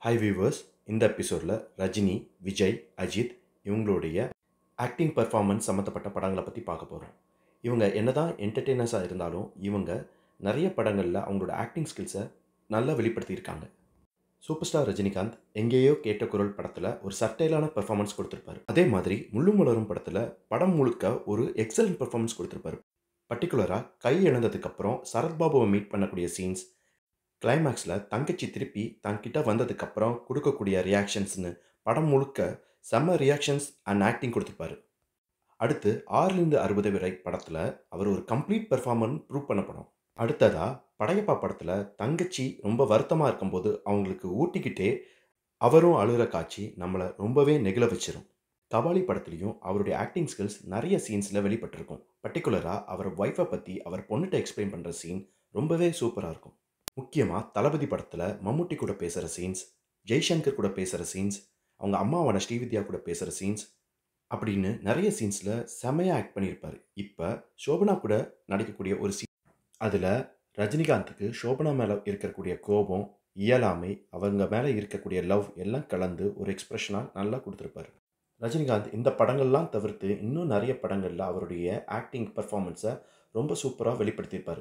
hi viewers இந்த எபிசோடில் ரஜினி விஜய் அஜித் இவங்களுடைய ஆக்டிங் பர்ஃபார்மன்ஸ் சம்மந்தப்பட்ட படங்களை பற்றி பார்க்க போகிறோம் இவங்க என்னதான் என்டர்டெய்னர்ஸாக இருந்தாலும் இவங்க நிறைய படங்களில் அவங்களோட ஆக்டிங் ஸ்கில்ஸை நல்லா வெளிப்படுத்தியிருக்காங்க சூப்பர் ஸ்டார் ரஜினிகாந்த் எங்கேயோ கேட்ட குரல் படத்தில் ஒரு சர்டைலான பெர்ஃபார்மன்ஸ் கொடுத்துருப்பாரு அதே மாதிரி முள்ளு மலரும் படத்தில் படம் முழுக்க ஒரு எக்ஸலண்ட் பெர்ஃபார்மன்ஸ் கொடுத்துருப்பாரு பர்டிகுலராக கை இழந்ததுக்கப்புறம் சரத்பாபுவை மீட் பண்ணக்கூடிய சீன்ஸ் கிளைமேக்ஸில் தங்கச்சி திருப்பி தன்கிட்ட வந்ததுக்கப்புறம் கொடுக்கக்கூடிய ரியாக்ஷன்ஸ்னு படம் முழுக்க செம்ம ரியாக்ஷன்ஸ் அண்ட் ஆக்டிங் கொடுத்துருப்பாரு அடுத்து ஆறுலேருந்து அறுபது வரை படத்தில் அவர் ஒரு கம்ப்ளீட் பெர்ஃபார்மன் ப்ரூவ் பண்ண படம் அடுத்ததாக படையப்பா படத்தில் தங்கச்சி ரொம்ப வருத்தமாக இருக்கும்போது அவங்களுக்கு ஊட்டிக்கிட்டே அவரும் அழுகிற காட்சி நம்மளை ரொம்பவே நெகிழ வச்சிரும் கபாலி படத்துலையும் அவருடைய ஆக்டிங் ஸ்கில்ஸ் நிறைய சீன்ஸில் வெளிப்பட்டிருக்கும் பர்டிகுலராக அவர் ஒய்ஃபை பற்றி அவர் பொண்ணுகிட்ட எக்ஸ்பிளைன் பண்ணுற சீன் ரொம்பவே சூப்பராக இருக்கும் முக்கியமாக தளபதி படத்தில் மம்முட்டி கூட பேசுகிற சீன்ஸ் ஜெய்சங்கர் கூட பேசுகிற சீன்ஸ் அவங்க அம்மாவான ஸ்ரீவித்யா கூட பேசுகிற சீன்ஸ் அப்படின்னு நிறைய சீன்ஸில் செமையாக ஆக்ட் பண்ணியிருப்பார் இப்போ சோபனா கூட நடிக்கக்கூடிய ஒரு சீன் அதில் ரஜினிகாந்துக்கு சோபனா மேலே இருக்கக்கூடிய கோபம் இயலாமை அவங்க மேலே இருக்கக்கூடிய லவ் எல்லாம் கலந்து ஒரு எக்ஸ்ப்ரெஷனாக நல்லா கொடுத்துருப்பாரு ரஜினிகாந்த் இந்த படங்கள்லாம் தவிர்த்து இன்னும் நிறைய படங்களில் அவருடைய ஆக்டிங் பர்ஃபார்மன்ஸை ரொம்ப சூப்பராக வெளிப்படுத்தியிருப்பார்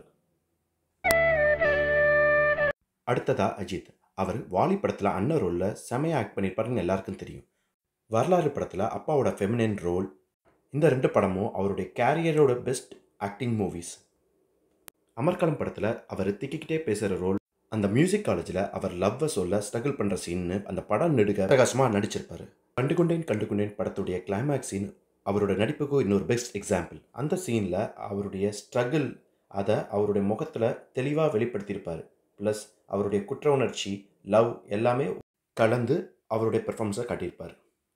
அடுத்ததா அஜித் அவர் வாலி படத்தில் அண்ணன் ரோலில் செமையாக ஆக்ட் பண்ணியிருப்பாருன்னு எல்லாருக்கும் தெரியும் வரலாறு படத்தில் அப்பாவோட ஃபெமினின் ரோல் இந்த ரெண்டு படமும் அவருடைய கேரியரோட பெஸ்ட் ஆக்டிங் மூவிஸ் அமர்கலம் படத்தில் அவர் திக்கிக்கிட்டே பேசுகிற ரோல் அந்த மியூசிக் காலேஜில் அவர் லவ்வை சொல்ல ஸ்ட்ரகிள் பண்ணுற சீன்னு அந்த படம் நெடுக பிரகாசமாக நடிச்சிருப்பாரு கண்டுகொண்டேன் கண்டுகொண்டேன் படத்துடைய கிளைமேக்ஸ் சீன் அவரோட நடிப்புக்கு இன்னொரு பெஸ்ட் எக்ஸாம்பிள் அந்த சீனில் அவருடைய ஸ்ட்ரகிள் அதை அவருடைய முகத்தில் தெளிவாக வெளிப்படுத்தியிருப்பார் ப்ளஸ் அவருடைய குற்ற உணர்ச்சி லவ் எல்லாமே கலந்து அவருடைய பெர்ஃபார்மன்ஸை காட்டியிருப்பார்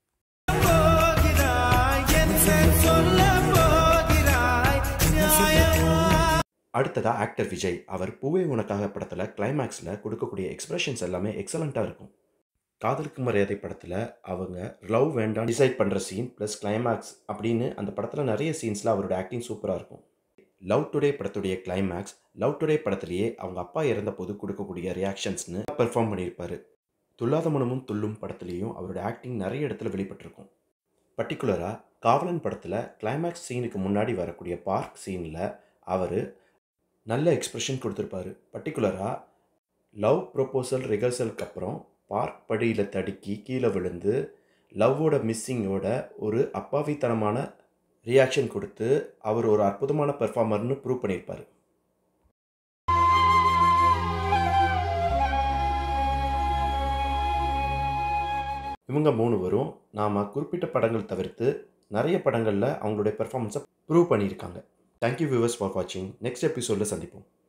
அடுத்ததாக ஆக்டர் விஜய் அவர் பூவே உனக்காக படத்தில் கிளைமேக்ஸில் கொடுக்கக்கூடிய எக்ஸ்பிரஷன்ஸ் எல்லாமே எக்ஸலண்ட்டாக இருக்கும் காதலுக்கு மரியாதை படத்தில் அவங்க லவ் வேண்டாம் டிசைட் பண்ணுற சீன் ப்ளஸ் கிளைமேக்ஸ் அப்படின்னு அந்த படத்தில் நிறைய சீன்ஸில் அவரோட ஆக்டிங் சூப்பராக இருக்கும் லவ் டுடே படத்துடைய கிளைமேக்ஸ் லவ் டுடே படத்துலேயே அவங்க அப்பா இறந்த போது கொடுக்கக்கூடிய ரியாக்ஷன்ஸ்னு பெர்ஃபார்ம் பண்ணியிருப்பார் துல்லாத மனமும் துள்ளும் படத்துலேயும் அவரோட ஆக்டிங் நிறைய இடத்துல வெளிப்பட்டிருக்கும் பர்டிகுலராக காவலன் படத்தில் கிளைமேக்ஸ் சீனுக்கு முன்னாடி வரக்கூடிய பார்க் சீனில் அவர் நல்ல எக்ஸ்ப்ரெஷன் கொடுத்துருப்பாரு பர்டிகுலராக லவ் ப்ரொப்போசல் ரிஹர்சலுக்கு அப்புறம் பார்க் படியில் தடுக்கி கீழே விழுந்து லவ்வோட மிஸ்ஸிங்கோட ஒரு அப்பாவித்தனமான ரியாக்ஷன் கொடுத்து அவர் ஒரு அற்புதமான பெர்ஃபார்மர்னு ப்ரூவ் பண்ணியிருப்பார் இவங்க மூணு வரும் நாம் குறிப்பிட்ட படங்கள் தவிர்த்து நிறைய படங்களில் அவங்களுடைய பெர்ஃபார்மன்ஸை ப்ரூவ் பண்ணியிருக்காங்க தேங்க்யூ வியூவர்ஸ் ஃபார் வாட்சிங் நெக்ஸ்ட் எபிசோடில் சந்திப்போம்